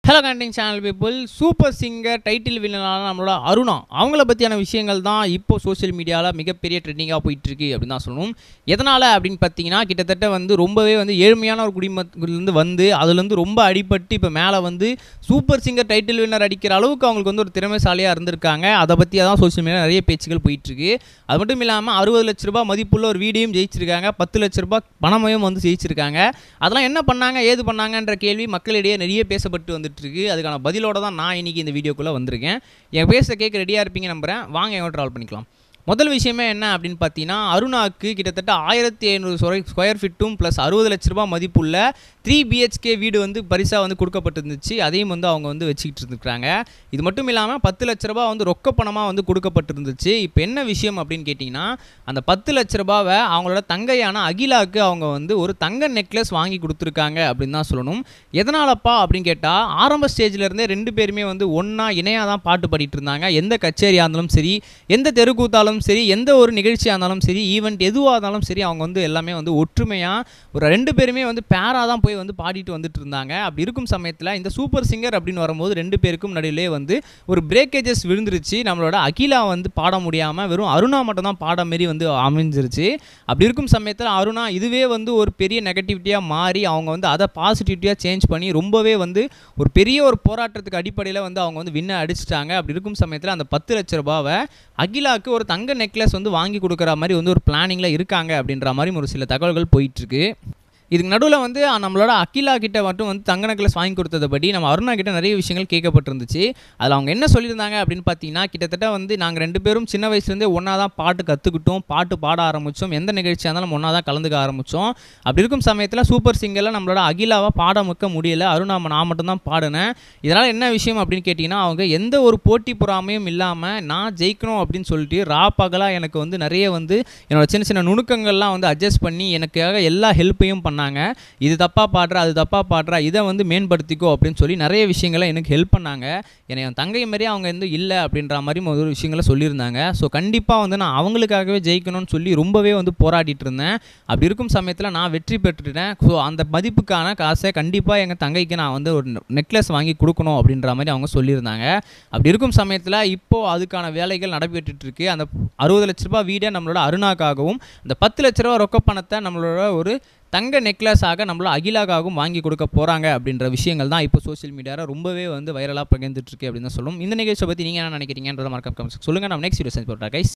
hello கண்டிங் channel people super singer title வின்னரான நம்மளோட அருணா அவங்கள பற்றியான விஷயங்கள் தான் இப்போ சோஷியல் மீடியாவில் மிகப்பெரிய ட்ரெண்டிங்காக போயிட்டுருக்கு அப்படின்னு தான் சொல்லணும் எதனால் அப்படின்னு பார்த்தீங்கன்னா கிட்டத்தட்ட வந்து ரொம்பவே வந்து ஏழ்மையான ஒரு குடிமத்திலேருந்து வந்து அதுலேருந்து ரொம்ப அடிபட்டு இப்போ மேலே வந்து சூப்பர் சிங்கர் டைட்டில் வின்னர் அடிக்கிற அளவுக்கு அவங்களுக்கு வந்து ஒரு திறமைசாலியாக இருந்திருக்காங்க அதை பற்றி தான் சோஷியல் மீடியா நிறைய பேச்சுகள் போயிட்டுருக்கு அது மட்டும் இல்லாமல் அறுபது லட்ச ரூபாய் மதிப்புள்ள ஒரு வீடியும் ஜெயிச்சிருக்காங்க பத்து லட்ச ரூபாய் பணமையும் வந்து ஜெயிச்சிருக்காங்க அதெல்லாம் என்ன பண்ணாங்க ஏது பண்ணாங்கன்ற கேள்வி மக்களிடையே நிறைய பேசப்பட்டு வந்துட்டு இருக்கு அதுக்கான பதிலோட தான் நான் இன்னைக்கு இந்த வீடியோக்குள்ளே வந்திருக்கேன் என் பேச கேட்க ரெடியாக இருப்பீங்க நம்புறேன் வாங்க எங்க ட்ராவல் பண்ணிக்கலாம் முதல் விஷயமே என்ன அப்படின்னு பார்த்தீங்கன்னா அருணாக்கு கிட்டத்தட்ட ஆயிரத்தி ஐநூறு ஸ்கொயர் ஃபீட்டும் ப்ளஸ் அறுபது லட்ச ரூபாய் மதிப்புள்ள த்ரீ பிஹெச்கே வீடு வந்து பரிசாக வந்து கொடுக்கப்பட்டிருந்துச்சு அதையும் வந்து அவங்க வந்து வச்சுக்கிட்டு இருந்துருக்காங்க இது மட்டும் இல்லாமல் பத்து லட்ச ரூபாய் வந்து ரொக்க பணமாக வந்து கொடுக்கப்பட்டிருந்துச்சு இப்போ என்ன விஷயம் அப்படின்னு கேட்டிங்கன்னா அந்த பத்து லட்ச ரூபாவை அவங்களோட தங்கையான அகிலாவுக்கு அவங்க வந்து ஒரு தங்க நெக்லஸ் வாங்கி கொடுத்துருக்காங்க அப்படின்னு தான் சொல்லணும் எதனாலப்பா அப்படின்னு கேட்டால் ஆரம்ப ஸ்டேஜ்ல இருந்தே ரெண்டு பேருமே வந்து ஒன்றா இணையாக தான் பாட்டு பாடிட்டு இருந்தாங்க எந்த கச்சேரியாக இருந்தாலும் சரி எந்த தெருக்கூத்தாலும் சரி எந்த ஒரு நிகழ்ச்சியாக இருந்தாலும் சரி ஈவெண்ட் எதுவாக இருந்தாலும் சரி அவங்க வந்து எல்லாமே வந்து ஒற்றுமையாக ஒரு ரெண்டு பேருமே வந்து பேராக தான் போய் வந்து பாடிட்டு வந்துட்டு இருந்தாங்க அப்படி இருக்கும் சமயத்தில் இந்த சூப்பர் சிங்கர் அப்படின்னு வரும்போது ரெண்டு பேருக்கும் நடுவிலே வந்து ஒரு பிரேக்கேஜஸ் விழுந்துருச்சு நம்மளோட அகிலா வந்து பாட முடியாமல் வெறும் அருணா மட்டும் தான் பாட மாரி வந்து அமைஞ்சிருச்சு அப்படி இருக்கும் சமயத்தில் அருணா இதுவே வந்து ஒரு பெரிய நெகட்டிவிட்டியாக மாறி அவங்க வந்து அதை பாசிட்டிவிட்டியாக சேஞ்ச் பண்ணி ரொம்பவே வந்து ஒரு பெரிய ஒரு போராட்டத்துக்கு அடிப்படையில் வந்து அவங்க வந்து வின்ன அடிச்சிட்டாங்க அப்படி இருக்கும் சமயத்தில் அந்த பத்து லட்ச ரூபாவை அகிலாவுக்கு ஒரு தங்க நெக்லஸ் வந்து வாங்கி கொடுக்குற மாதிரி வந்து ஒரு பிளானிங்கில் இருக்காங்க அப்படின்ற மாதிரி ஒரு சில தகவல்கள் போயிட்டுருக்கு இதுக்கு நடுவில் வந்து நம்மளோட அகிலா கிட்ட மட்டும் வந்து தங்க நெக்லஸ் வாங்கி கொடுத்ததை படி நம்ம அருணா கிட்ட நிறைய விஷயங்கள் கேட்கப்பட்டிருந்துச்சு அதில் அவங்க என்ன சொல்லியிருந்தாங்க அப்படின்னு பார்த்தீங்கன்னா கிட்டத்தட்ட வந்து நாங்கள் ரெண்டு பேரும் சின்ன வயசுலேருந்தே ஒன்றா தான் பாட்டு கற்றுக்கிட்டோம் பாட்டு பாட ஆரம்பித்தோம் எந்த நிகழ்ச்சியாக இருந்தாலும் ஒன்றா தான் கலந்துக்க ஆரம்பித்தோம் அப்படி இருக்கும் சமயத்தில் சூப்பர் சிங்கரில் நம்மளோட அகிலாவை பாட முக்க முடியல அருணா நான் மட்டும்தான் பாடினேன் இதனால் என்ன விஷயம் அப்படின்னு கேட்டிங்கன்னா அவங்க எந்த ஒரு போட்டி பொறாமையும் இல்லாமல் நான் ஜெயிக்கணும் அப்படின்னு சொல்லிட்டு ரா பகலாக எனக்கு வந்து நிறைய வந்து என்னோட சின்ன சின்ன நுணுக்கங்கள்லாம் வந்து அட்ஜஸ்ட் பண்ணி எனக்காக எல்லா ஹெல்ப்பையும் பண்ணாங்க இது தப்பாக பாடுற அது தப்பாக பாடுற இதை வந்து மேம்படுத்திக்கோ அப்படின்னு சொல்லி நிறைய விஷயங்களை எனக்கு ஹெல்ப் பண்ணாங்க என்னை என் தங்கை மாதிரி அவங்க வந்து இல்லை அப்படின்ற மாதிரி ஒரு விஷயங்களை சொல்லியிருந்தாங்க ஸோ கண்டிப்பாக வந்து நான் அவங்களுக்காகவே ஜெயிக்கணும்னு சொல்லி ரொம்பவே வந்து போராடிட்டு இருந்தேன் அப்படி இருக்கும் சமயத்தில் நான் வெற்றி பெற்றுட்டேன் ஸோ அந்த மதிப்புக்கான காசை கண்டிப்பாக எங்கள் தங்கைக்கு நான் வந்து ஒரு நெக்லஸ் வாங்கி கொடுக்கணும் அப்படின்ற மாதிரி அவங்க சொல்லியிருந்தாங்க அப்படி இருக்கும் சமயத்தில் இப்போது அதுக்கான வேலைகள் நடைபெற்றுட்டு இருக்கு அந்த அறுபது லட்ச ரூபாய் வீடை நம்மளோட அருணாக்காகவும் அந்த பத்து லட்ச ரூபா ரொக்க பணத்தை நம்மளோட ஒரு தங்க நெக்லஸாக நம்மள அகிலாக்காகவும் வாங்கி கொடுக்க போகிறாங்க அப்படின்ற விஷயங்கள் தான் இப்போ சோஷியல் மீடியாவில் ரொம்பவே வந்து வைரலாக பகிர்ந்துட்டு இருக்கு அப்படின்னு தான் சொல்லும் இந்த நிகழ்ச்சியை பற்றி நீங்கள் என்ன நினைக்கிறீங்கன்றத மறக்காம சொல்லுங்கள் நம்ம நெக்ஸ்ட் வீடியோ செஞ்சு போட்டா கைஸ்